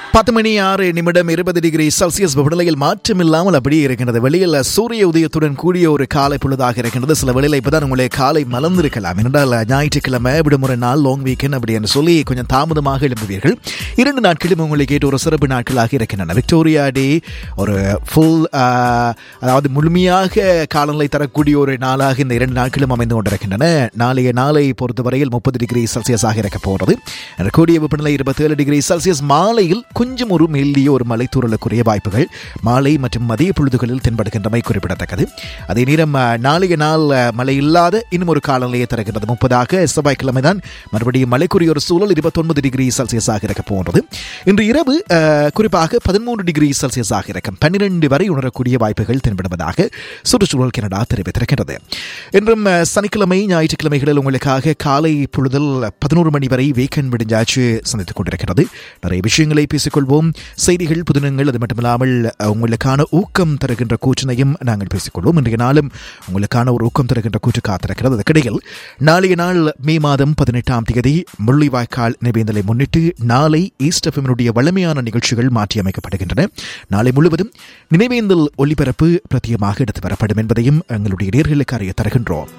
பத்து மணி ஆறு நிமிடம் இருபது டிகிரி செல்சியஸ் வெப்பநிலையில் மாற்றமில்லாமல் அப்படியே இருக்கின்றது வெளியில் சூரிய உதயத்துடன் கூடிய ஒரு காலை பொழுதாக இருக்கின்றது சில வெளியில் இப்பதான் உங்களுடைய காலை மலர்ந்திருக்கலாம் என்றால் ஞாயிற்றுக்கிழமை விடுமுறை நாள் லாங் வீக்கெண்ட் அப்படி என்று சொல்லி கொஞ்சம் தாமதமாக எழும்புவீர்கள் இரண்டு நாட்களும் உங்களுக்கு கேட்டு ஒரு சிறப்பு நாட்களாக இருக்கின்றன விக்டோரியா டே ஒரு ஃபுல் அதாவது முழுமையாக காலநிலை தரக்கூடிய ஒரு நாளாக இந்த இரண்டு நாட்களும் அமைந்து கொண்டிருக்கின்றன நாளைய நாளை பொறுத்தவரையில் முப்பது டிகிரி செல்சியஸாக இருக்க போகிறது கூடிய வெப்பநிலை இருபத்தேழு டிகிரி செல்சியஸ் மாலையில் கொஞ்சம் ஒரு மெல்லிய ஒரு மலை தூறலுக்குரிய வாய்ப்புகள் மாலை மற்றும் மதிய பொழுதுகளில் தென்படுகின்றமை குறிப்பிடத்தக்கது அதே நேரம் அஹ், நாளைய நாள் அஹ், மழை இல்லாத இன்னும் ஒரு காலநிலையை தருகிறது முப்பதாக செவ்வாய்க்கிழமை தான் மறுபடியும் மழைக்குரிய ஒரு சூழல் இருபத்தொன்பது டிகிரி செல்சியஸாக இருக்க போன்றது இன்று இரவு அஹ், குறிப்பாக பதிமூன்று டிகிரி செல்சியஸாக இருக்கும் பன்னிரண்டு வரை உணரக்கூடிய வாய்ப்புகள் தென்படுவதாக சுற்றுச்சூழல் கனடா தெரிவித்திருக்கிறது இன்றும் அஹ், சனிக்கிழமை ஞாயிற்றுக்கிழமைகளில் உங்களுக்காக காலை பொழுதில் பதினோரு மணி வரை வீக்கெண்ட் விடிஞ்சாச்சு சந்தித்துக் கொண்டிருக்கிறது நிறைய விஷயங்களை பேசிக்கொள்வோம் செய்திகள் புதினங்கள் அது மட்டுமில்லாமல் அஹ், உங்களுக்கான ஊக்கம் தருகின்ற கூற்றினையும் நாங்கள் பேசிக்கொள்வோம் இன்றைய நாளும் உங்களுக்கான ஒரு ஊக்கம் தருகின்ற கூற்று காத்திருக்கிறது அதற்கிடையில் நாளைய நாள் மே மாதம் பதினெட்டாம் தேதி முள்ளிவாய்க்கால் நினைவேந்தலை முன்னிட்டு நாளை ஈஸ்ட் எஃப்எம்னுடைய வலிமையான நிகழ்ச்சிகள் மாற்றியமைக்கப்படுகின்றன நாளை முழுவதும் நினைவேந்தல் ஒளிபரப்பு பிரத்தியமாக எடுத்து வரப்படும் என்பதையும் எங்களுடைய நேர்களுக்கு அறிய தருகின்றோம்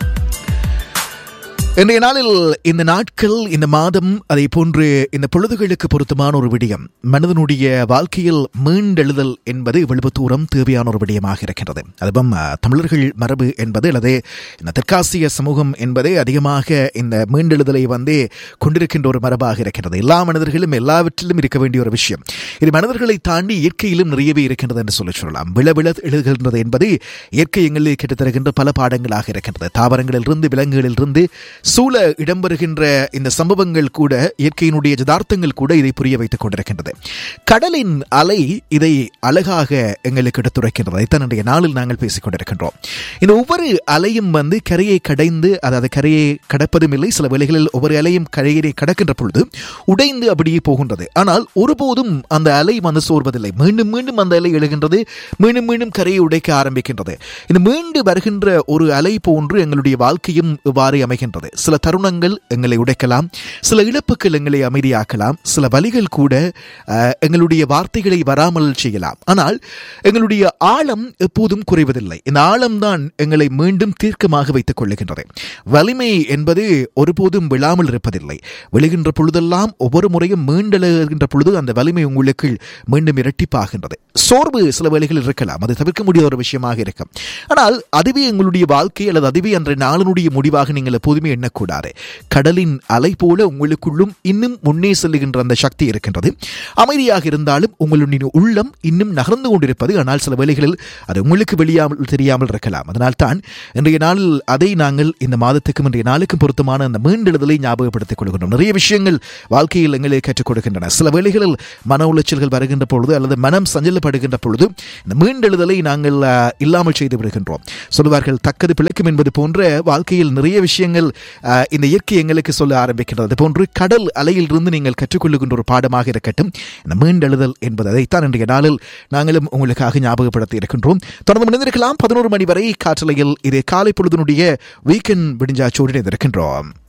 இன்றைய நாளில் இந்த நாட்கள் இந்த மாதம் அதை போன்று இந்த பொழுதுகளுக்கு பொருத்தமான ஒரு விடயம் மனிதனுடைய வாழ்க்கையில் மீண்டெழுதல் என்பது இவ்வளவு தூரம் தேவையான ஒரு விடயமாக இருக்கின்றது அதுவும் அஹ், தமிழர்கள் மரபு என்பது அல்லது இந்த தெற்காசிய சமூகம் என்பது அதிகமாக இந்த மீண்டெழுதலை வந்து கொண்டிருக்கின்ற ஒரு மரபாக இருக்கிறது எல்லா மனிதர்களும் எல்லாவற்றிலும் இருக்க வேண்டிய ஒரு விஷயம் இது மனிதர்களை தாண்டி இயற்கையிலும் நிறையவே இருக்கின்றது என்று சொல்லி சொல்லலாம் விள விள எழுதுகின்றது என்பது இயற்கை எங்களில் கிடைத்திருக்கின்ற பல பாடங்களாக இருக்கின்றது தாவரங்களிலிருந்து விலங்குகளிலிருந்து சூழ இடம்பெறுகின்ற இந்த சம்பவங்கள் கூட இயற்கையினுடைய யதார்த்தங்கள் கூட இதை புரிய வைத்துக் கொண்டிருக்கின்றது கடலின் அலை இதை அழகாக எங்களுக்கு எடுத்துரைக்கின்றது இதைத்தான் இன்றைய நாளில் நாங்கள் பேசிக் கொண்டிருக்கின்றோம் இந்த ஒவ்வொரு அலையும் வந்து கரையை கடைந்து அதாவது கரையை கடப்பதும் இல்லை சில வேளைகளில் ஒவ்வொரு அலையும் கரையை கடக்கின்ற பொழுது உடைந்து அப்படியே போகின்றது ஆனால் ஒருபோதும் அந்த அலை வந்து சோர்வதில்லை மீண்டும் மீண்டும் அந்த அலை எழுகின்றது மீண்டும் மீண்டும் கரையை உடைக்க ஆரம்பிக்கின்றது இந்த மீண்டு வருகின்ற ஒரு அலை போன்று எங்களுடைய வாழ்க்கையும் இவ்வாறு அமைகின்றது சில தருணங்கள் எங்களை உடைக்கலாம் சில இழப்புகள் எங்களை அமைதியாக்கலாம் சில வலிகள் கூட அஹ், எங்களுடைய வார்த்தைகளை வராமல் செய்யலாம் ஆனால் எங்களுடைய ஆழம் எப்போதும் குறைவதில்லை இந்த ஆழம்தான் எங்களை மீண்டும் தீர்க்கமாக வைத்துக் கொள்ளுகின்றது வலிமை என்பது ஒருபோதும் விழாமல் இருப்பதில்லை விழுகின்ற பொழுதெல்லாம் ஒவ்வொரு முறையும் மீண்டெழுகின்ற பொழுது அந்த வலிமை உங்களுக்கு மீண்டும் இரட்டிப்பாகின்றது சோர்வு சில வேளைகளில் இருக்கலாம் அது தவிர்க்க முடியாத ஒரு விஷயமாக இருக்கும் ஆனால் அதுவே எங்களுடைய வாழ்க்கை அல்லது அதுவே அன்றைய நாளினுடைய முடிவாக நீங்கள் எப்போதுமே எண்ணக்கூடாது கடலின் அலை போல உங்களுக்குள்ளும் இன்னும் முன்னே செல்லுகின்ற அந்த சக்தி இருக்கின்றது அமைதியாக இருந்தாலும் உங்களுடைய உள்ளம் இன்னும் நகர்ந்து கொண்டிருப்பது ஆனால் சில வேளைகளில் அது உங்களுக்கு வெளியாமல் தெரியாமல் இருக்கலாம் அதனால் தான் இன்றைய நாளில் அதை நாங்கள் இந்த மாதத்துக்கும் இன்றைய நாளுக்கும் பொருத்தமான அந்த மீண்டெழுதலை ஞாபகப்படுத்திக் கொள்கின்றோம் நிறைய விஷயங்கள் வாழ்க்கையில் எங்களுக்கு கற்றுக் கொடுக்கின்றன சில வேளைகளில் மன உளைச்சல்கள் வருகின்ற பொழுது அல்லது மனம் சஞ்சலப்படுகின்ற பொழுது இந்த மீண்டெழுதலை நாங்கள் அஹ், இல்லாமல் செய்து விடுகின்றோம் சொல்லுவார்கள் தக்கது பிழைக்கும் என்பது போன்ற வாழ்க்கையில் நிறைய விஷயங்கள் அஹ், இந்த இயற்கை எங்களுக்கு சொல்ல ஆரம்பிக்கின்றது அது போன்று கடல் அலையிலிருந்து நீங்கள் கற்றுக்கொள்ளுகின்ற ஒரு பாடமாக இருக்கட்டும் இந்த மீண்டெழுதல் என்பது அதைத்தான் இன்றைய நாளில் நாங்களும் உங்களுக்காக ஞாபகப்படுத்தி இருக்கின்றோம் தொடர்ந்து மணிந்திருக்கலாம் பதினோரு மணி வரை காற்றலையில் இது காலை பொழுதுனுடைய வீக்கெண்ட் விடிஞ்சாச்சோடு இருக்கின்றோம்